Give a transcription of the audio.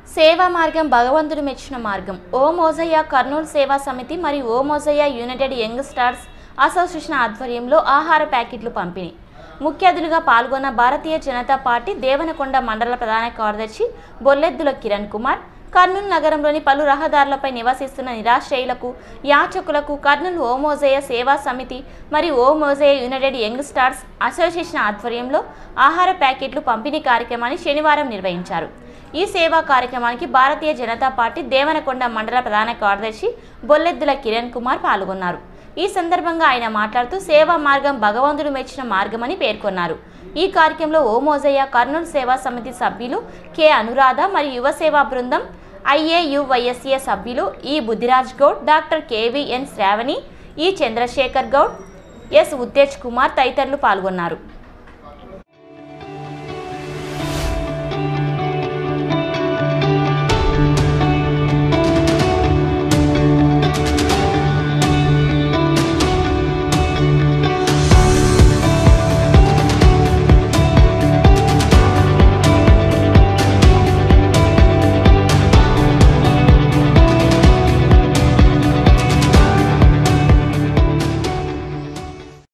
సేవా మార్గం భగవంతుడు మెచ్చిన మార్గం ఓ మోజయ్య కర్నూలు సేవా సమితి మరియు O Mojaiah united young stars association ఆధ్వర్యంలో ఆహార ప్యాకెట్లు పంపిణీ ముఖ్య అతిథులుగా పాల్గొన్న భారతీయ జనతా పార్టీ దేవనకొండ మండల ప్రధాన కార్యదర్శి బొల్లెద్దుల కిరణ్ కుమార్ కర్నూలు నగరంలోని పలు రహదారులపై నివసిస్తున్న నిరాశ్రయులకు యాచకులకు కర్నూలు ఓమోజయ సేవా సమితి మరియు Omojaya united young stars association ఆధ్వర్యంలో ఆహార ప్యాకెట్లు పంపిణీ కార్యక్రమాన్ని శనివారం నిర్వహించారు ఈ సేవా కార్యక్రమానికి భారతీయ జనతా పార్టీ దేవనకొండ మండల ప్రధాన కార్యదర్శి బొల్లెద్దుల కిరణ్ కుమార్ పాల్గొన్నారు ఈ సందర్భంగా ఆయన మాట్లాడుతూ సేవా మార్గం భగవంతుడు మెచ్చిన మార్గమని పేర్కొన్నారు ఈ కార్యక్రమంలో ఓమోజయ్య కర్నూలు సేవా సమితి సభ్యులు కె అనురాధ మరియు యువ సేవా బృందం ఐఏయువైఎస్ఏ సభ్యులు E Buddhiraj Goud doctor KVN Sravani E Chandrasekhar Goud S Uttej Kumar తదితరులు పాల్గొన్నారు